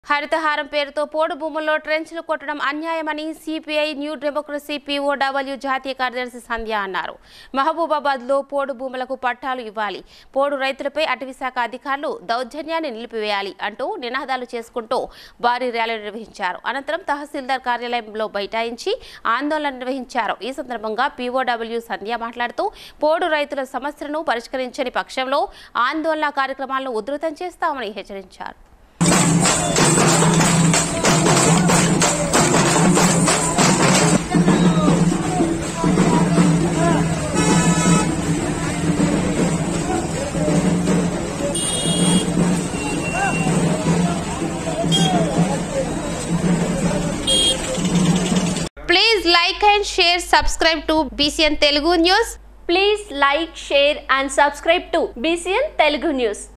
హరితహారం పేరుతో పోడు భూముల్లో ట్రెంచ్లు కొట్టడం అన్యాయమని సిపిఐ న్యూ డెమోక్రసీ పీఓడబ్ల్యూ జాతీయ కార్యదర్శి సంధ్య అన్నారు మహబూబాబాద్లో పోడు భూములకు పట్టాలు ఇవ్వాలి పోడు రైతులపై అటవీశాఖ అధికారులు దౌర్జన్యాన్ని నిలిపివేయాలి అంటూ నినాదాలు చేసుకుంటూ భారీ ర్యాలీ నిర్వహించారు అనంతరం తహసీల్దార్ కార్యాలయంలో బైఠాయించి ఆందోళన నిర్వహించారు ఈ సందర్భంగా పీఓడబ్ల్యూ సంధ్య మాట్లాడుతూ పోడు రైతుల సమస్యలను పరిష్కరించని పక్షంలో ఆందోళన కార్యక్రమాలను ఉధృతం చేస్తామని హెచ్చరించారు Please like and share, subscribe to BCN Telugu News. Please like, share and subscribe to BCN Telugu News.